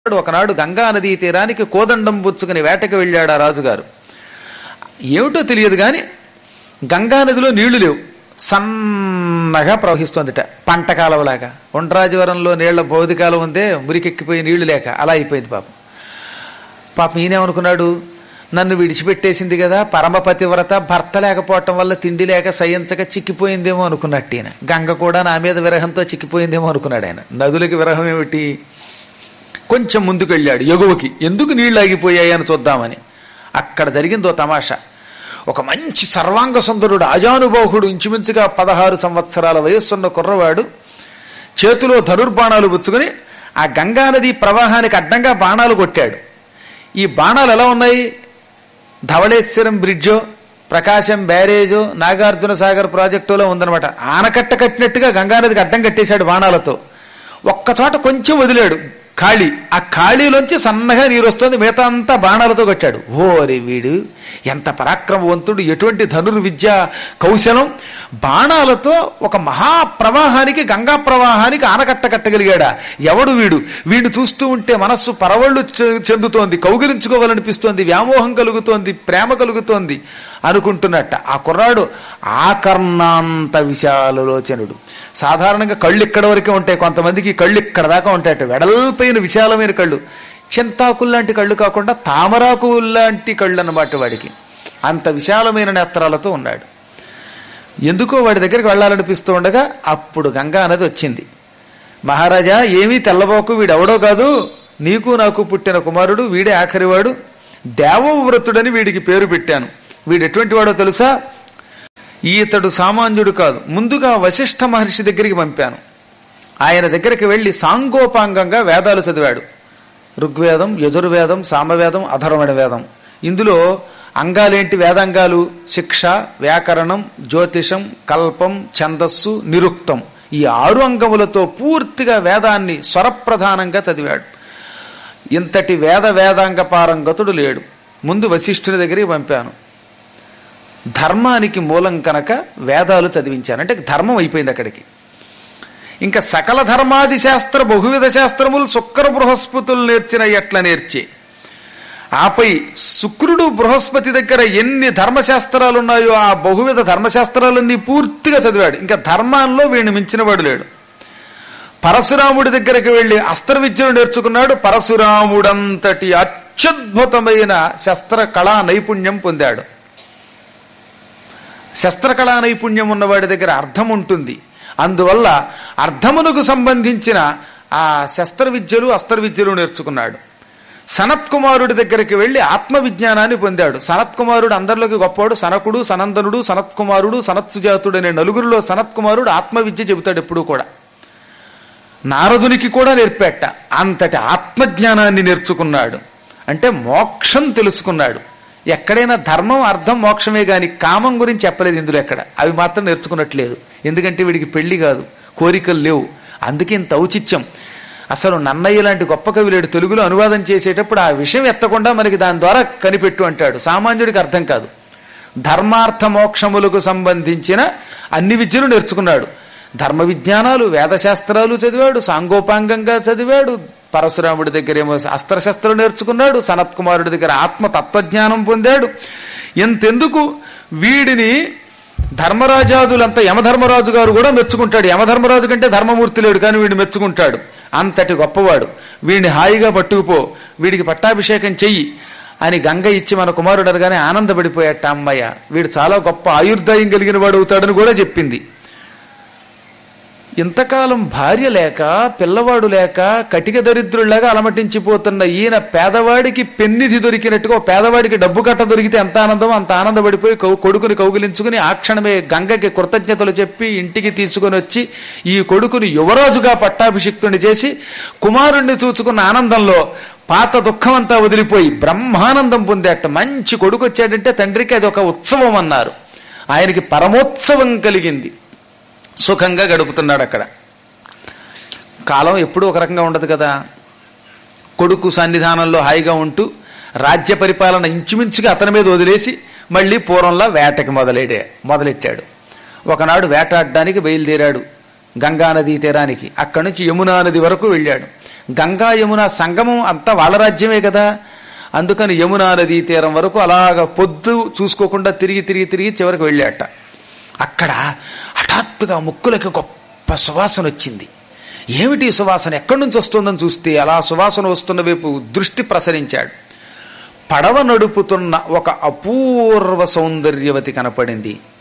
ఒకనాడు గంగా నదీ తీరానికి కోదండం పుచ్చుకుని వేటకి వెళ్ళాడు ఆ రాజుగారు ఏమిటో తెలియదు గాని గంగా నదిలో నీళ్లు లేవు సన్నగా ప్రవహిస్తోందిట పంట కాలవలాగా ఒండ్రాజవరంలో నీళ్ల బౌదికాలం ఉందే మురికెక్కిపోయి నీళ్లు లేక అలా అయిపోయింది పాపం పాపం ఈయనేమనుకున్నాడు నన్ను విడిచిపెట్టేసింది కదా పరమపతివ్రత భర్త లేకపోవటం వల్ల తిండి లేక సయించక చిక్కిపోయిందేమో అనుకున్నట్టు ఈయన గంగ కూడా నా మీద విరహంతో చిక్కిపోయిందేమో అనుకున్నాడు ఆయన నదులకి విరహం ఏమిటి కొంచెం ముందుకు వెళ్ళాడు ఎగువకి ఎందుకు నీళ్లు ఆగిపోయాయి అని చూద్దామని అక్కడ జరిగిందో తమాషా ఒక మంచి సర్వాంగ సుందరుడు అజానుబాహుడు ఇంచుమించుగా పదహారు సంవత్సరాల వయస్సున్న కుర్రవాడు చేతిలో ధనుర్బాణాలు పుచ్చుకుని ఆ గంగానది ప్రవాహానికి అడ్డంగా బాణాలు కొట్టాడు ఈ బాణాలు ఎలా ఉన్నాయి ధవళేశ్వరం బ్రిడ్జో ప్రకాశం బ్యారేజో నాగార్జున సాగర్ ప్రాజెక్టులో ఉందన్నమాట ఆనకట్ట కట్టినట్టుగా గంగానదికి అడ్డం కట్టేశాడు బాణాలతో ఒక్కచోట కొంచెం వదిలాడు ఖాళీ ఆ ఖాళీలోంచి సన్నగా నీరు వస్తుంది మిగతా అంతా బాణాలతో కట్టాడు ఓరి వీడు ఎంత పరాక్రమవంతుడు ఎటువంటి ధనుర్విద్య కౌశలం బాణాలతో ఒక మహాప్రవాహానికి గంగా ప్రవాహానికి ఆనకట్ట కట్టగలిగాడా ఎవడు వీడు వీడు చూస్తూ ఉంటే మనస్సు పరవళ్ళు చె- చెందుతోంది కౌగిలించుకోవాలనిపిస్తోంది వ్యామోహం కలుగుతోంది ప్రేమ కలుగుతోంది అనుకుంటున్నట్ట ఆ కుర్రాడు ఆకర్ణాంత విశాలలోచనుడు సాధారణంగా కళ్ళు ఇక్కడ వరకే ఉంటాయి కొంతమందికి కళ్ళు ఇక్కడ దాకా ఉంటాయట వెడల్పైన విశాలమైన కళ్ళు చింతాకులు లాంటి కళ్ళు కాకుండా తామరాకు లాంటి కళ్ళు అన్నమాట వాడికి అంత విశాలమైన నేత్రాలతో ఉన్నాడు ఎందుకో వాడి దగ్గరికి వెళ్ళాలనిపిస్తూ ఉండగా అప్పుడు గంగా నది వచ్చింది మహారాజా ఏమీ తెల్లబోకు వీడెవడో కాదు నీకు నాకు పుట్టిన కుమారుడు వీడే ఆఖరివాడు దేవవ్రతుడని వీడికి పేరు పెట్టాను వీడు ఎటువంటి వాడో తెలుసా ఈతడు సామాన్యుడు కాదు ముందుగా వశిష్ఠ మహర్షి దగ్గరికి పంపాను ఆయన దగ్గరికి వెళ్లి సాంగోపాంగంగా వేదాలు చదివాడు ఋగ్వేదం యజుర్వేదం సామవేదం అధర్వణ వేదం ఇందులో అంగాలేంటి వేదాంగాలు శిక్ష వ్యాకరణం జ్యోతిషం కల్పం ఛందస్సు నిరుక్తం ఈ ఆరు అంగములతో పూర్తిగా వేదాన్ని స్వరప్రధానంగా చదివాడు ఇంతటి వేద వేదాంగ పారంగతుడు లేడు ముందు వశిష్ఠుని దగ్గరికి పంపాను ధర్మానికి మూలం కనుక వేదాలు చదివించాను అంటే ధర్మం అయిపోయింది అక్కడికి ఇంకా సకల ధర్మాది శాస్త్ర బహువిధ శాస్త్రములు శుక్ర బృహస్పతులు నేర్చిన ఎట్ల నేర్చే ఆపై శుక్రుడు బృహస్పతి దగ్గర ఎన్ని ధర్మశాస్త్రాలు ఉన్నాయో ఆ బహువిధ ధర్మశాస్త్రాలన్నీ పూర్తిగా చదివాడు ఇంకా ధర్మాల్లో వీడిని మించినవాడు లేడు పరశురాముడి దగ్గరికి వెళ్లి అస్త్ర విద్యను నేర్చుకున్నాడు పరశురాముడంతటి అత్యద్భుతమైన శస్త్ర కళా నైపుణ్యం పొందాడు శస్త్రకళా నైపుణ్యం ఉన్నవాడి దగ్గర అర్థం ఉంటుంది అందువల్ల అర్థమునకు సంబంధించిన ఆ శస్త్ర విద్యలు అస్త్ర విద్యలు నేర్చుకున్నాడు సనత్ కుమారుడి దగ్గరికి వెళ్లి ఆత్మ విజ్ఞానాన్ని పొందాడు సనత్ కుమారుడు అందరిలోకి గొప్పవాడు సనకుడు సనందనుడు సనత్ కుమారుడు సనత్సుజాతుడు అనే నలుగురిలో సనత్ కుమారుడు ఆత్మ విద్య చెబుతాడు ఎప్పుడూ కూడా నారదునికి కూడా నేర్పేట అంతటి ఆత్మజ్ఞానాన్ని నేర్చుకున్నాడు అంటే మోక్షం తెలుసుకున్నాడు ఎక్కడైనా ధర్మం అర్థం మోక్షమే గాని కామం గురించి చెప్పలేదు ఇందులో ఎక్కడ అవి మాత్రం నేర్చుకున్నట్లేదు ఎందుకంటే వీడికి పెళ్లి కాదు కోరికలు లేవు అందుకే ఇంత ఔచిత్యం అసలు నన్నయ్య లాంటి గొప్ప కవి లేడు తెలుగులో అనువాదం చేసేటప్పుడు ఆ విషయం ఎత్తకుండా మనకి దాని ద్వారా కనిపెట్టు అంటాడు సామాన్యుడికి అర్థం కాదు ధర్మార్థ మోక్షములకు సంబంధించిన అన్ని విద్యలు నేర్చుకున్నాడు ధర్మ విజ్ఞానాలు వేదశాస్త్రాలు చదివాడు సాంగోపాంగంగా చదివాడు పరశురాముడి దగ్గర ఏమో అస్త్రశస్త్రం నేర్చుకున్నాడు సనత్ కుమారుడి దగ్గర ఆత్మ తత్వజ్ఞానం పొందాడు ఎంతెందుకు వీడిని ధర్మరాజాదులంతా యమధర్మరాజు గారు కూడా మెచ్చుకుంటాడు యమధర్మరాజు కంటే ధర్మమూర్తి లేడు కానీ వీడిని మెచ్చుకుంటాడు అంతటి గొప్పవాడు వీడిని హాయిగా పట్టుకుపో వీడికి పట్టాభిషేకం చెయ్యి అని గంగ ఇచ్చి మన కుమారుడు అనగానే ఆనందపడిపోయాట అమ్మయ్య వీడు చాలా గొప్ప ఆయుర్దాయం కలిగిన వాడు అవుతాడని కూడా చెప్పింది ఇంతకాలం భార్య లేక పిల్లవాడు లేక కటిక దరిద్రుల్లాగా అలమటించిపోతున్న ఈయన పేదవాడికి పెన్నిధి దొరికినట్టుగా ఓ పేదవాడికి డబ్బు కట్ట దొరికితే ఎంత ఆనందమో అంత ఆనందపడిపోయి కౌ- కొడుకుని కౌగిలించుకుని ఆ క్షణమే గంగకి కృతజ్ఞతలు చెప్పి ఇంటికి తీసుకుని వచ్చి ఈ కొడుకుని యువరాజుగా పట్టాభిషిక్తుని చేసి కుమారుణ్ణి చూచుకున్న ఆనందంలో పాత దుఃఖం అంతా వదిలిపోయి బ్రహ్మానందం పొందేట మంచి కొడుకు వచ్చాడంటే తండ్రికి అది ఒక ఉత్సవం అన్నారు ఆయనకి పరమోత్సవం కలిగింది సుఖంగా గడుపుతున్నాడు అక్కడ కాలం ఎప్పుడూ ఒక రకంగా ఉండదు కదా కొడుకు సన్నిధానంలో హాయిగా ఉంటూ రాజ్య పరిపాలన ఇంచుమించుగా అతని మీద వదిలేసి మళ్ళీ పూర్వంలా వేటకి మొదలెడే మొదలెట్టాడు ఒకనాడు వేటాడడానికి బయలుదేరాడు గంగానదీ తీరానికి అక్కడి నుంచి యమునా నది వరకు వెళ్ళాడు గంగా యమున సంగమం అంతా వాళ్ళ రాజ్యమే కదా అందుకని యమునా నదీ తీరం వరకు అలాగ పొద్దు చూసుకోకుండా తిరిగి తిరిగి తిరిగి చివరికి వెళ్ళాట అక్కడ హఠాత్తుగా ముక్కులకి గొప్ప సువాసన వచ్చింది ఏమిటి ఈ సువాసన ఎక్కడి నుంచి వస్తుందని చూస్తే అలా సువాసన వస్తున్న వైపు దృష్టి ప్రసరించాడు పడవ నడుపుతున్న ఒక అపూర్వ సౌందర్యవతి కనపడింది